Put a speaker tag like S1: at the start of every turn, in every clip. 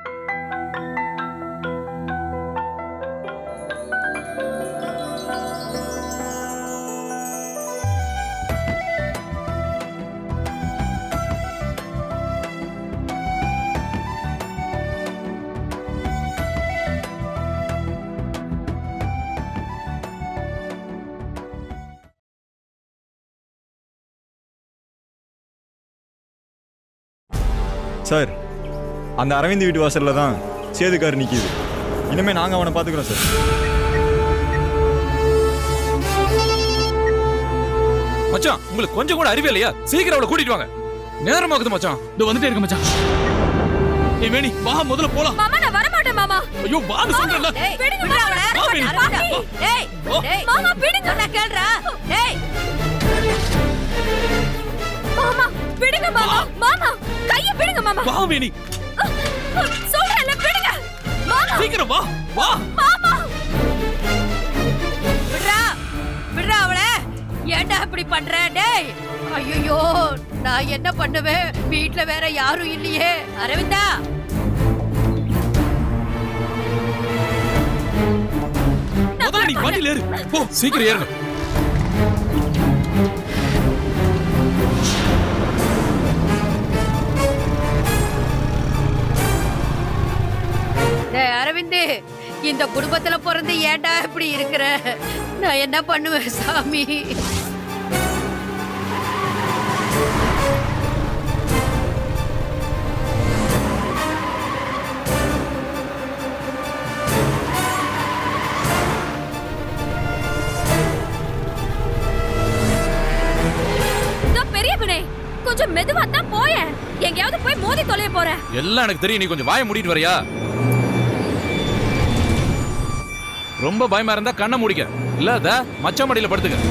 S1: Sir அந்த அரவிந்த் வீட்டு வாசல்ல தான் சேதுக்கார் நிக்குது இனிமே நாங்க அவனை பாத்துக்கிறோம் சார்
S2: மச்சான் உங்களுக்கு கொஞ்சம் கூட அறிவே இல்லையா சீக்கிரம் அவளை கூட்டிட்டு வாங்க நேரமாகுது மச்சான்
S3: இதோ வந்துட்டே இருக்க மச்சான் ஏய் வேணி வா முதல்ல போலாம்
S4: மாமா நான் வர மாட்டேன் மாமா
S3: ஐயோ வான்னு சொல்றேன்ல
S4: டேய் விடுங்க மாமா
S3: வா, வேணி.
S4: பாட்டி. டேய் டேய் மாமா விடுங்க நான் கேள்றா டேய் மாமா விடுங்க மாமா மாமா கைய விடுங்க மாமா
S3: வா வேணி
S4: சொல்றேன்ல விடுங்க மாமா
S3: சீக்கிரம் வா வா
S4: மாமா விடுறா விடுறா அவளை ஏன்டா இப்படி பண்ற டேய் ஐயோ நான் என்ன பண்ணுவேன் வீட்ல வேற யாரும் இல்லையே அரவிந்தா
S3: முதல்ல நீ வண்டியில ஏறு
S2: போ சீக்கிரம் ஏறுங்க
S4: டேய் அரவிந்து இந்த குடும்பத்துல பிறந்து ஏன்டா இப்படி இருக்கிற நான் என்ன பண்ணுவேன் சாமி பெரிய பிணை கொஞ்சம் மெதுவா தான் போயேன் எங்கேயாவது போய் மோதி தொலைய போறேன்
S2: எல்லாம் எனக்கு தெரியும் நீ கொஞ்சம் வாயை மூடிட்டு வரியா ரொம்ப பயமா இருந்தா கண்ணை மூடிக்க இல்ல அத மச்ச மடியில படுத்துக்க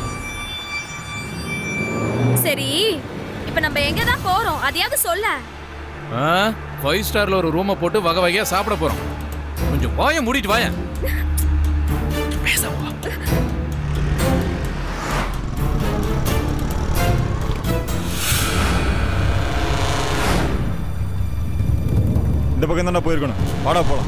S4: சரி இப்ப நம்ம எங்க தான் போறோம் அதையாவது சொல்ல
S2: ஃபைவ் ஸ்டார்ல ஒரு ரூமை போட்டு வகை வகையா சாப்பிட போறோம் கொஞ்சம் வாயை மூடிட்டு வாயேன்
S1: இந்த பக்கம் தானே போயிருக்கணும் வாடா போலாம்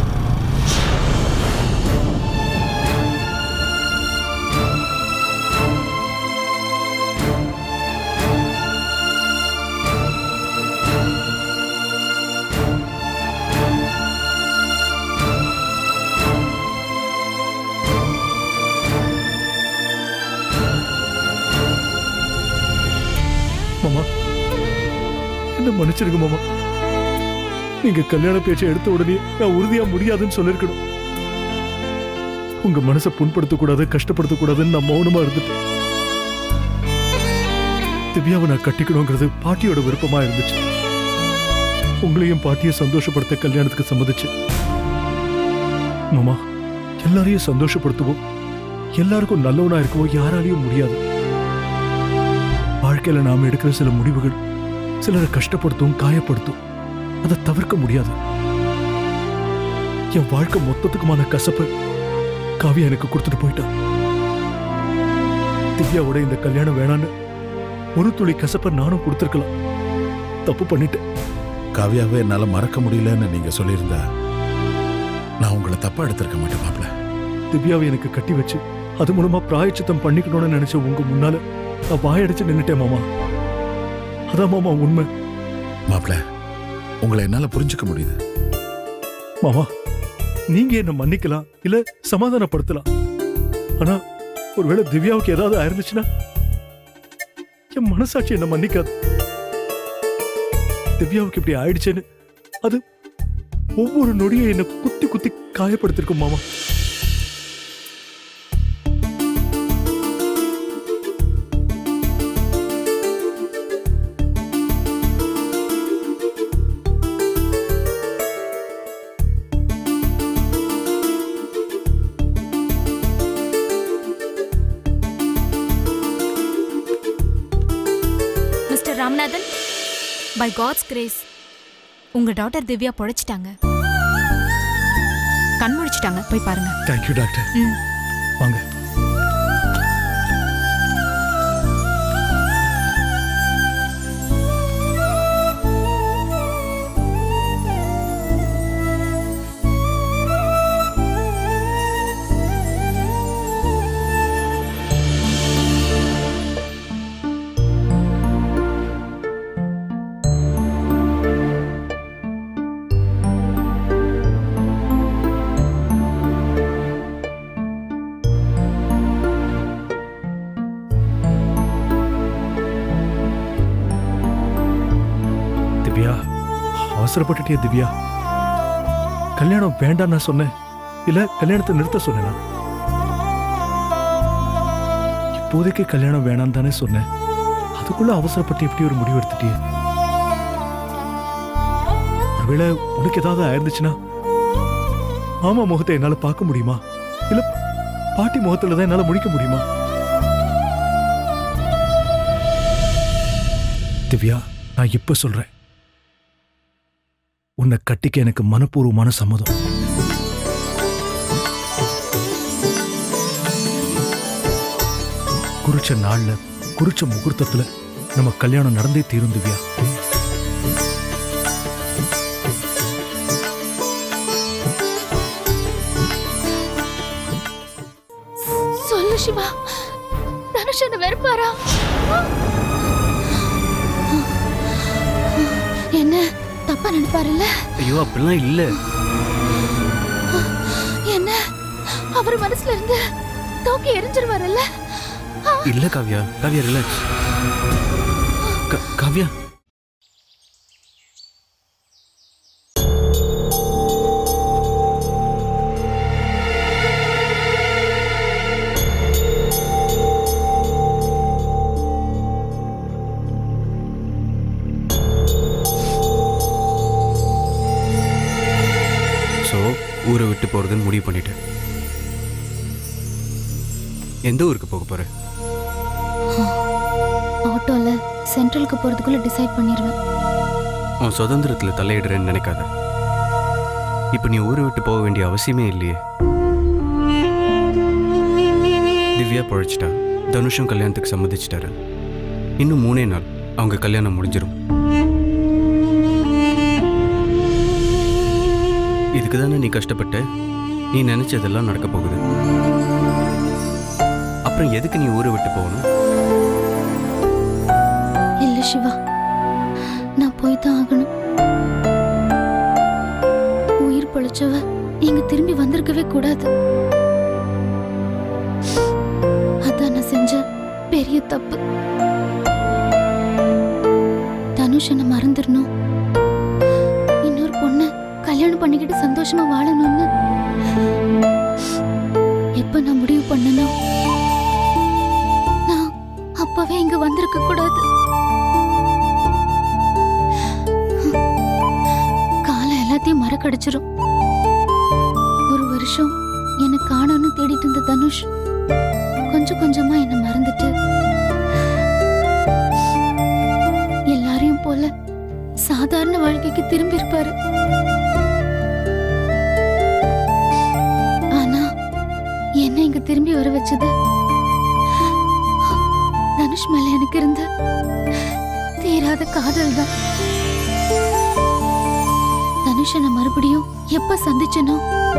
S5: மாமா என்ன மன்னிச்சிருங்க மாமா நீங்க கல்யாண பேச்சை எடுத்த உடனே நான் உறுதியா முடியாதுன்னு சொல்லிருக்கணும் உங்க மனசை புண்படுத்த கூடாது கஷ்டப்படுத்த கூடாதுன்னு நான் மௌனமா இருந்துட்டேன் திவ்யாவை நான் கட்டிக்கணுங்கிறது பாட்டியோட விருப்பமா இருந்துச்சு உங்களையும் பாட்டியை சந்தோஷப்படுத்த கல்யாணத்துக்கு சம்மதிச்சு மாமா எல்லாரையும் சந்தோஷப்படுத்தவும் எல்லாருக்கும் நல்லவனா இருக்கவும் யாராலையும் முடியாது வாழ்க்கையில நாம எடுக்கிற சில முடிவுகள் சிலரை கஷ்டப்படுத்தும் காயப்படுத்தும் அதை தவிர்க்க முடியாது என் வாழ்க்கை மொத்தத்துக்குமான கசப்பு காவியா எனக்கு கொடுத்துட்டு போயிட்டா திவ்யாவோட இந்த கல்யாணம் வேணான்னு ஒரு துளி கசப்பை நானும் கொடுத்துருக்கலாம் தப்பு பண்ணிட்டேன்
S6: காவியாவை என்னால மறக்க முடியலன்னு நீங்க சொல்லியிருந்தா நான் உங்களை தப்பா எடுத்திருக்க மாட்டேன் மாப்ள
S5: திவ்யாவை எனக்கு கட்டி வச்சு அது மூலமா பிராயச்சித்தம் பண்ணிக்கணும்னு நினைச்ச உங்க முன்னால நான் வாயடிச்சு நின்னுட்டேன் மாமா அதான் மாமா உண்மை
S6: மாப்ள உங்களை என்னால புரிஞ்சுக்க முடியுது
S5: மாமா நீங்க என்ன மன்னிக்கலாம் இல்ல சமாதானப்படுத்தலாம் ஆனா ஒருவேளை திவ்யாவுக்கு ஏதாவது ஆயிருந்துச்சுன்னா என் மனசாட்சி என்ன மன்னிக்காது திவ்யாவுக்கு இப்படி ஆயிடுச்சேன்னு அது ஒவ்வொரு நொடியும் என்ன குத்தி குத்தி காயப்படுத்திருக்கும் மாமா
S7: mister Ramanathan by God's grace உங்க டாட்டர் திவ்யா பொழைச்சிட்டாங்க கண் முழிச்சிட்டாங்க போய் பாருங்க
S5: தேங்க்யூ டாக்டர்
S7: ம்.
S5: வாங்க அவசரப்பட்டுட்டிய திவ்யா கல்யாணம் வேண்டாம் நான் சொன்னேன் இல்ல கல்யாணத்தை நிறுத்த சொன்னேனா இப்போதைக்கு கல்யாணம் வேணாம் தானே சொன்னேன் அதுக்குள்ள அவசரப்பட்டு எப்படி ஒரு முடிவு எடுத்துட்டியே ஒருவேளை உனக்கு ஏதாவது ஆயிருந்துச்சுன்னா மாமா முகத்தை என்னால பார்க்க முடியுமா இல்ல பாட்டி முகத்துல தான் என்னால முடிக்க முடியுமா திவ்யா நான் இப்ப சொல்றேன் உன்னை கட்டிக்க எனக்கு மனப்பூர்வமான சம்மதம் குறிச்ச நாள்ல குறிச்ச முகூர்த்தத்துல நம்ம கல்யாணம் நடந்தே தீரும் திவ்யா
S8: சொல்லு சிவா தனுஷ் என்ன வெறுப்பாரா என்ன தப்பா நினைப்பாருல்ல
S3: ஐயோ அப்படிலாம் இல்ல
S8: என்ன அவர் மனசுல இருந்து தூக்கி எரிஞ்சிருவாருல்ல
S3: இல்ல காவ்யா காவ்யா ரிலாக்ஸ் காவ்யா ஸோ ஊரை விட்டு போறதுன்னு முடிவு பண்ணிட்டேன் எந்த ஊருக்கு போக போற
S8: ஆட்டோல சென்ட்ரலுக்கு போறதுக்குள்ள டிசைட் பண்ணிடுவேன்
S3: உன் சுதந்திரத்தில் தலையிடுறேன்னு நினைக்காத இப்போ நீ ஊரை விட்டு போக வேண்டிய அவசியமே இல்லையே திவ்யா பழைச்சிட்டா தனுஷும் கல்யாணத்துக்கு சம்மதிச்சிட்டாரு இன்னும் மூணே நாள் அவங்க கல்யாணம் முடிஞ்சிரும் இதுக்கு தானே நீ கஷ்டப்பட்ட நீ நினைச்சதெல்லாம் நடக்க போகுது அப்புறம் எதுக்கு நீ ஊரை விட்டு போகணும்
S8: இல்ல சிவா நான் போய் தான் ஆகணும் உயிர் பொழைச்சவ இங்க திரும்பி வந்திருக்கவே கூடாது அதான் நான் செஞ்ச பெரிய தப்பு தனுஷ் என்ன மறந்துடணும் இன்னொரு பொண்ண கல்யாணம் பண்ணிக்கிட்டு சந்தோஷமா வாழணும்னு எப்ப நான் முடிவு பண்ணனோ நான் அப்பவே இங்க வந்திருக்க கூடாது காலம் எல்லாத்தையும் மறக்கடிச்சிரும் ஒரு வருஷம் என்னை காணோன்னு தேடிட்டு இருந்த தனுஷ் கொஞ்சம் கொஞ்சமா என்ன மறந்துட்டு எல்லாரையும் போல சாதாரண வாழ்க்கைக்கு திரும்பி இருப்பாரு ஆனா என்ன இங்க திரும்பி வர வச்சது தனுஷ் மேல எனக்கு இருந்த தீராத காதல் தான் தனுஷனை மறுபடியும் எப்ப சந்திச்சனோ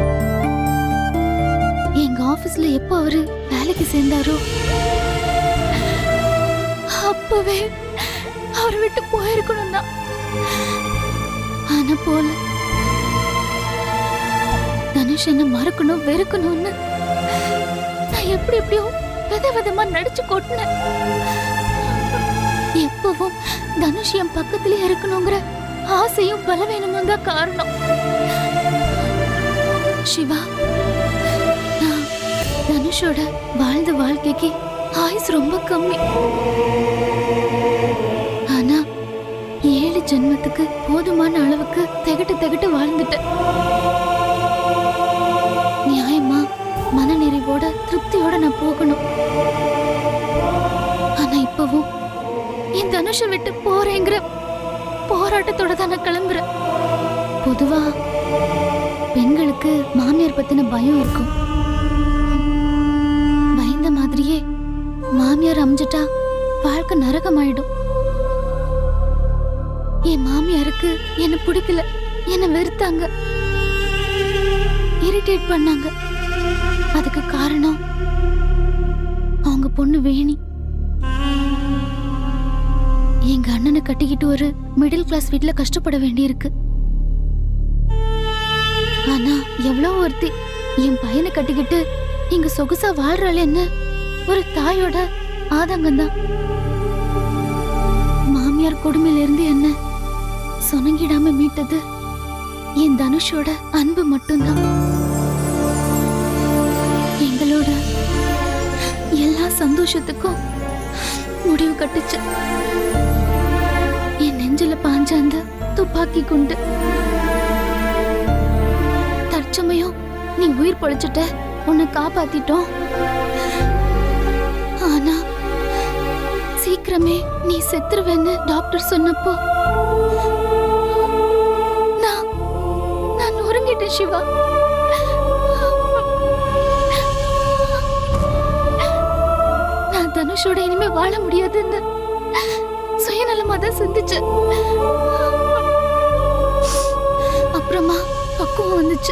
S8: எங்க ஆபீஸ்ல எப்ப அவரு வேலைக்கு சேர்ந்தாரோ அப்பவே அவரை விட்டு போயிருக்கணும் தான் ஆனா போல தனுஷ் என்ன மறக்கணும் வெறுக்கணும்னு நான் எப்படி எப்படியோ வித விதமா நடிச்சு கொட்டினேன் எப்பவும் தனுஷ் என் பக்கத்திலே இருக்கணுங்கிற ஆசையும் பலவீனமும் தான் காரணம் சிவா நான் தனுஷோட வாழ்ந்த வாழ்க்கைக்கு ஆயுஸ் ரொம்ப கம்மி ஆனா ஏழு ஜென்மத்துக்கு போதுமான அளவுக்கு திகட்டு திகட்டு வாழ்ந்துட்டேன் நியாயமா மனநிறைவோட திருப்தியோட நான் போகணும் ஆனா இப்பவும் என் தனுஷை விட்டு போறேங்கிற போராட்டத்தோட தான் நான் கிளம்புறேன் பொதுவா பெண்களுக்கு மாமியார் பத்தின பயம் இருக்கும் பயந்த மாதிரியே மாமியார் அமைஞ்சிட்டா வாழ்க்கை நரகமாயிடும் என் மாமியாருக்கு என்ன பிடிக்கல என்ன வெறுத்தாங்க இரிட்டேட் பண்ணாங்க அதுக்கு காரணம் அவங்க பொண்ணு வேணி எங்க அண்ணனை கட்டிக்கிட்டு ஒரு மிடில் கிளாஸ் வீட்ல கஷ்டப்பட வேண்டியிருக்கு ஆனா எவ்வளோ ஒருத்தி என் பையனை கட்டிக்கிட்டு இங்க சொகுசா வாழ்றாளேன்னு ஒரு தாயோட ஆதங்கம் தான் மாமியார் கொடுமையில இருந்து என்ன சொனங்கிடாம மீட்டது என் தனுஷோட அன்பு மட்டும்தான் எங்களோட எல்லா சந்தோஷத்துக்கும் முடிவு கட்டுச்சு என் நெஞ்சில பாஞ்ச அந்த துப்பாக்கி குண்டு தற்சமயம் நீ உயிர் பொழைச்சிட்ட உன்னை காப்பாத்திட்டோம் ஆனா சீக்கிரமே நீ செத்துருவேன்னு டாக்டர் சொன்னப்போ நான் நான் உறங்கிட்டேன் சிவா நான் தனுஷோட இனிமே வாழ முடியாதுன்னு சுயநலமா தான் சிந்திச்சு அப்புறமா பக்குவம் வந்துச்சு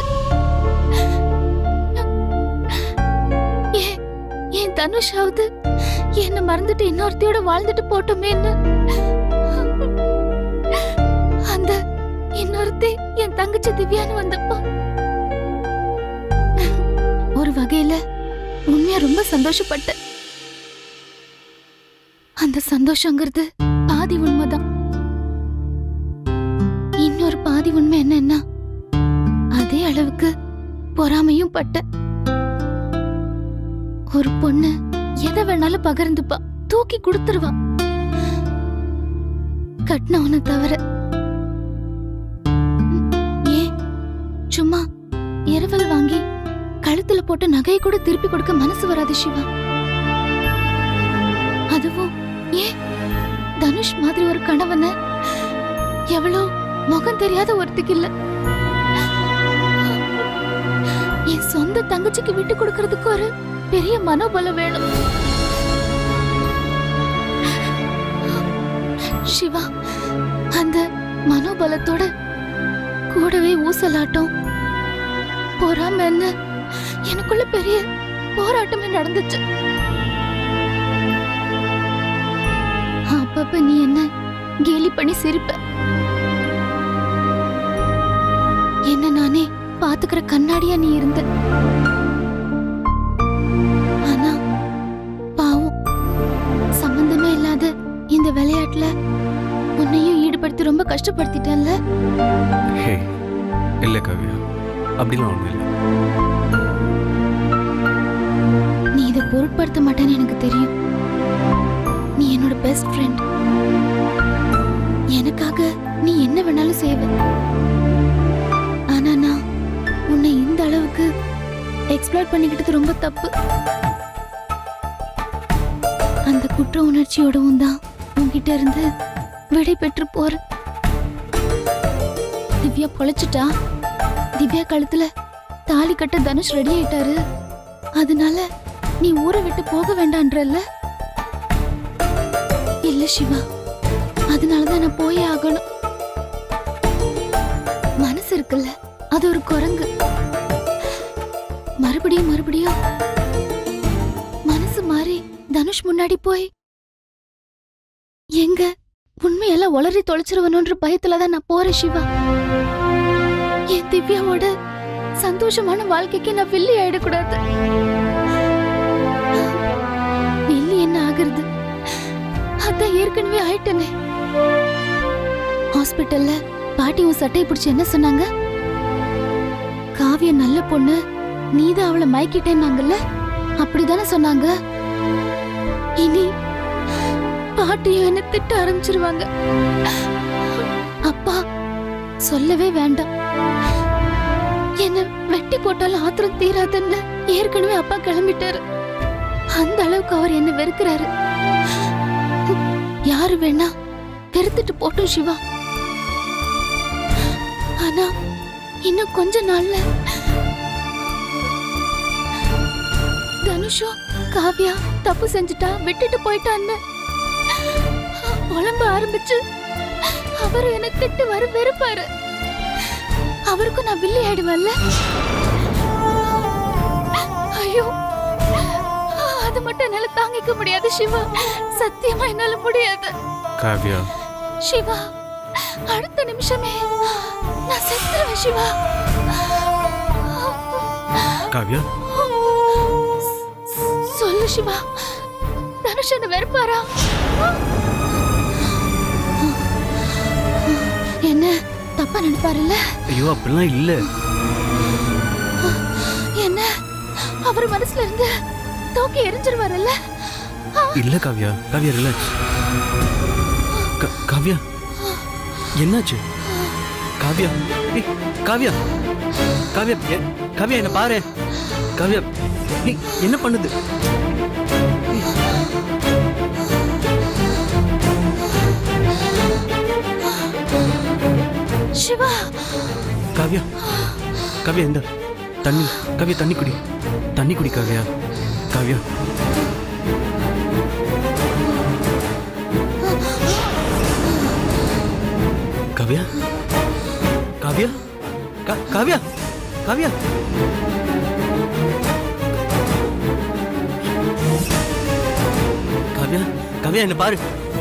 S8: ஏன் என் தனுஷாவது என்ன மறந்துட்டு இன்னொருத்தையோட வாழ்ந்துட்டு போட்டோமேன்னு அந்த இன்னொருத்தி என் தங்கச்சி திவ்யான்னு வந்தப்போ ஒரு வகையில உண்மையா ரொம்ப சந்தோஷப்பட்டேன் அந்த சந்தோஷங்கிறது பாதி உண்மைதான் இன்னொரு பாதி உண்மை என்னன்னா அதே அளவுக்கு பொறாமையும் பட்டேன் ஒரு பொண்ணு எதை வேணாலும் பகிர்ந்துப்பா தூக்கி கொடுத்துருவா கட்டினவனை தவிர ம், ஏன் சும்மா இரவல் வாங்கி கழுத்துல போட்ட நகையை கூட திருப்பி கொடுக்க மனசு வராது சிவா அதுவும் ஏன் தனுஷ் மாதிரி ஒரு கணவனை எவ்வளோ முகம் தெரியாத ஒருத்திக்கு இல்ல என் சொந்த தங்கச்சிக்கு விட்டு கொடுக்கறதுக்கு ஒரு பெரிய மனோபலம் வேணும் சிவா அந்த மனோபலத்தோட கூடவே ஊசலாட்டம் பொறாமன்னு எனக்குள்ள பெரிய போராட்டமே நடந்துச்சு அப்பப்ப நீ என்ன கேலி பண்ணி சிரிப்ப என்ன நானே பாத்துக்கிற கண்ணாடியா நீ இருந்த ஆனா பாவம் சம்பந்தமே இல்லாத இந்த விளையாட்டுல உன்னையும் ஈடுபடுத்தி ரொம்ப கஷ்டப்படுத்திட்டேன்ல
S3: ஹே இல்லை காவியா அப்படிலாம் ஒன்றும் இல்லை
S8: நீ இதை பொருட்படுத்த மாட்டேன்னு எனக்கு தெரியும் நீ என்னோட பெஸ்ட் ஃப்ரெண்ட் எனக்காக நீ என்ன வேணாலும் செய்வ ஆனா நான் உன்னை இந்த அளவுக்கு எக்ஸ்ப்ளோர் பண்ணிக்கிட்டது ரொம்ப தப்பு அந்த குற்ற உணர்ச்சியோடவும் தான் உன்கிட்ட இருந்து விடை பெற்று போறேன் திவ்யா பொழைச்சிட்டா திவ்யா கழுத்துல தாலி கட்ட தனுஷ் ரெடி ஆயிட்டாரு அதனால நீ ஊரை விட்டு போக வேண்டான்றல்ல இல்ல சிவா அதனாலதான் நான் போயே ஆகணும் மனசு இருக்குல்ல அது ஒரு குரங்கு மறுபடியும் மறுபடியும் மனசு மாறி தனுஷ் முன்னாடி போய் எங்க உண்மையெல்லாம் உளறி தொலைச்சிருவனுன்ற பயத்துலதான் நான் போறேன் சிவா என் திவ்யாவோட சந்தோஷமான வாழ்க்கைக்கு நான் வில்லி ஆயிடக்கூடாது வில்லி என்ன ஆகுறது அதான் ஏற்கனவே ஆயிட்டனே ஹாஸ்பிட்டல்ல பாட்டி உன் சட்டையை பிடிச்சு என்ன சொன்னாங்க காவிய நல்ல பொண்ணு நீதான் அவளை மயக்கிட்டேன்னாங்கல்ல அப்படிதானே சொன்னாங்க இனி பாட்டியும் என்ன திட்ட ஆரம்பிச்சிருவாங்க அப்பா சொல்லவே வேண்டாம் என்ன வெட்டி போட்டாலும் ஆத்திரம் தீராதுன்னு ஏற்கனவே அப்பா கிளம்பிட்டாரு அந்த அளவுக்கு அவர் என்ன வெறுக்கிறாரு யாரு வேணா வெறுத்துட்டு போட்டும் சிவா ஆனா இன்னும் கொஞ்ச நாள்ல தனுஷும் காவ்யா தப்பு செஞ்சுட்டா விட்டுட்டு போயிட்டான்னு புலம்ப ஆரம்பிச்சு அவரு என்ன திட்டு வர வெறுப்பாரு அவருக்கும் நான் வில்லி ஆயிடுவேன்ல ஐயோ அது மட்டும் என்னால தாங்கிக்க முடியாது சிவா சத்தியமா என்னால முடியாது
S3: காவ்யா
S8: சிவா அடுத்த நிமிஷமே நான் செத்துருவேன் சிவா
S3: காவ்யா
S8: சொல்லு சிவா தனுஷ் என்ன வெறுப்பாரா என்ன தான் நினைப்பாருல்ல
S3: ஐயோ அப்படிலாம் இல்லை
S8: என்ன அவர் மனசுல இருந்து தூக்கி எரிஞ்சிருவாருல்ல
S3: இல்லை காவ்யா காவ்யா ரிலாக்ஸ் காவ்யா என்னாச்சு காவ்யா ஏய், காவ்யா காவ்யா எ- காவ்யா என்ன பாரு காவ்யா ஏய், என்ன பண்ணுது
S8: சிவா
S3: காவ்யா காவ்யா இந்த தண்ணி காவ்யா தண்ணி குடி தண்ணி குடி காவ்யா காவ்யா காவ்யா காவ்யா கா- காவ்யா காவ்யா காவ்யா காவ்யா என்ன பாரு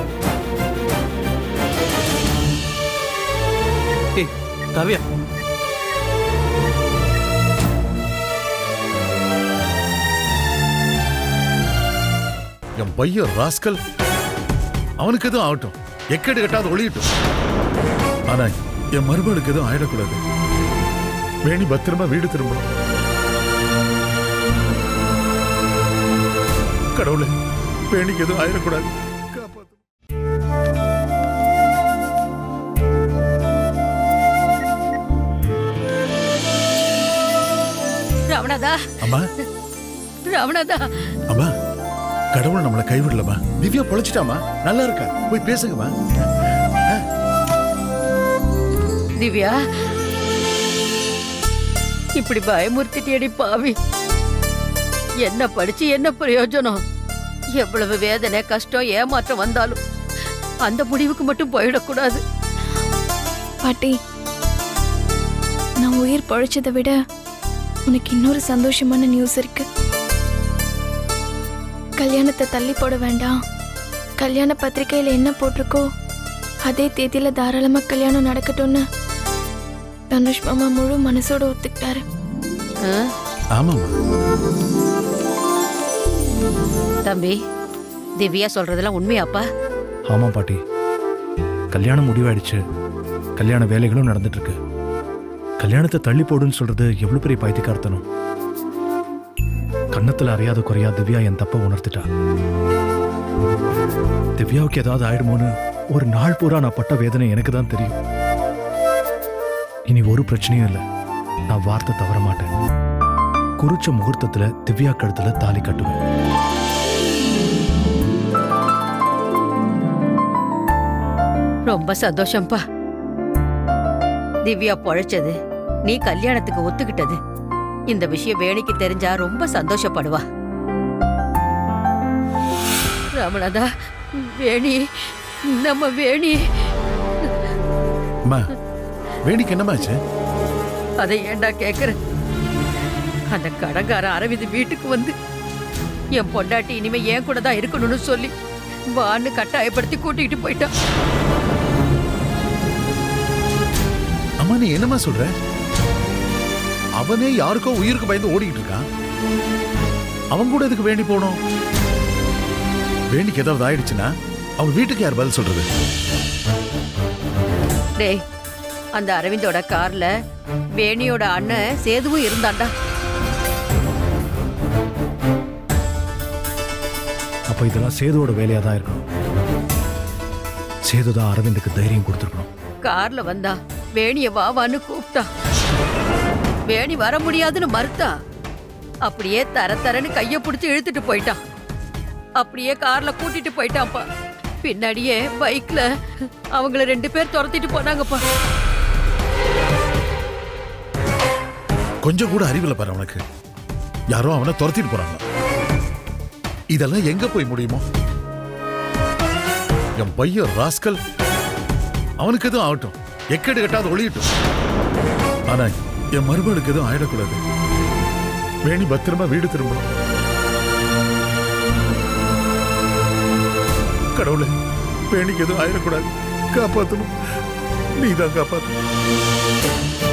S3: ஏய் காவ்யா
S6: என் பையன் ராஸ்கல் அவனுக்கு எதுவும் ஆகட்டும் எக்கேடு கட்டாத ஒளியட்டும் ஆனா என் மருமகளுக்கு எதுவும் ஆயிடக்கூடாது வேணி பத்திரமா வீடு திரும்பணும் கடவுளே வேணிக்கு எதுவும் ஆயிடக்கூடாது காப்பாத்து.
S4: ரமணாதா
S6: அம்மா
S4: ரமணாதா
S6: அம்மா கடவுள் நம்மளை கைவிடலமா திவ்யா பொழைச்சிட்டாமா நல்லா இருக்கா போய் பேசுங்கம்மா
S4: திவ்யா இப்படி பயமுறுத்திட்டேடி பாவி என்ன படிச்சு என்ன பிரயோஜனம் எவ்வளவு வேதனை கஷ்டம் ஏமாற்றம் வந்தாலும் அந்த முடிவுக்கு மட்டும் போயிடக்கூடாது
S9: பாட்டி நான் உயிர் பழைச்சதை விட உனக்கு இன்னொரு சந்தோஷமான நியூஸ் இருக்கு கல்யாணத்தை தள்ளி போட வேண்டாம் கல்யாண பத்திரிக்கையில் என்ன போட்டிருக்கோ அதே தேதியில தாராளமா கல்யாணம் நடக்கட்டும்னு தனுஷ் மாமா முழு மனசோட ஒத்துக்கிட்டாரு
S4: ஆ?
S6: ஆமாம்மா
S4: தம்பி திவ்யா சொல்றதெல்லாம் உண்மையாப்பா
S5: ஆமாம் பாட்டி கல்யாணம் முடிவாயிடுச்சு கல்யாண வேலைகளும் நடந்துட்டு இருக்கு கல்யாணத்தை தள்ளி போடுன்னு சொல்றது எவ்வளவு பெரிய பைத்தியக்காரத்தனம் கன்னத்துல அறியாத குறையா திவ்யா என் தப்ப உணர்த்திட்டா திவ்யாவுக்கு ஏதாவது ஆயிடுமோன்னு ஒரு நாள் பூரா நான் பட்ட வேதனை எனக்கு தான் தெரியும் இனி ஒரு பிரச்சனையும் இல்லை நான் வார்த்தை தவற மாட்டேன் குறிச்ச முகூர்த்தத்துல திவ்யா கழுத்துல தாலி கட்டுவேன்
S4: ரொம்ப சந்தோஷம்ப்பா திவ்யா பொழைச்சது நீ கல்யாணத்துக்கு ஒத்துக்கிட்டது இந்த விஷயம் வேணிக்கு தெரிஞ்சா ரொம்ப சந்தோஷப்படுவா ரமணதா வேணி நம்ம வேணி
S6: அம்மா வேணிக்கு என்னமாச்சு
S4: அதை ஏன்டா கேக்குற அந்த கடங்கார அரவிந்த் வீட்டுக்கு வந்து என் பொண்டாட்டி இனிமே ஏன் கூட தான் இருக்கணும்னு சொல்லி வான்னு கட்டாயப்படுத்தி கூட்டிகிட்டு போயிட்டான்
S6: அம்மா நீ என்னம்மா சொல்ற அவனே யாருக்கோ உயிருக்கு பயந்து ஓடிக்கிட்டு இருக்கான் அவன் கூட எதுக்கு வேண்டி போனோம் வேண்டிக்கு ஏதாவது ஆயிடுச்சுன்னா அவன் வீட்டுக்கு யார் பதில் சொல்றது
S4: டேய் அந்த அரவிந்தோட கார்ல வேணியோட அண்ணன் சேதுவும் இருந்தான்டா
S5: அப்போ இதெல்லாம் சேதுவோட வேலையா தான் இருக்கணும் சேது தான் அரவிந்துக்கு தைரியம் கொடுத்துருக்கணும்
S4: கார்ல வந்தா வேணிய வா வான்னு கூப்பிட்டா வேணி வர முடியாதுன்னு மறுத்தா அப்படியே தர தரன்னு கைய பிடிச்சு இழுத்துட்டு போயிட்டான் அப்படியே கார்ல கூட்டிட்டு போயிட்டான்ப்பா பின்னாடியே பைக்ல அவங்கள ரெண்டு பேர் துரத்திட்டு போனாங்கப்பா
S6: கொஞ்சம் கூட அறிவில்ல பாரு அவனுக்கு யாரோ அவனை துரத்திட்டு போறாங்க இதெல்லாம் எங்க போய் முடியுமோ என் பையன் ராஸ்கல் அவனுக்கு எதுவும் ஆகட்டும் எக்கேடு கட்டாத ஒளியட்டும் ஆனா என் மருமகளுக்கு எதுவும் ஆயிடக்கூடாது வேணி பத்திரமா வீடு திரும்பணும் கடவுளே வேணிக்கு எதுவும் ஆயிடக்கூடாது காப்பாத்தணும் நீதான் காப்பாத்தணும்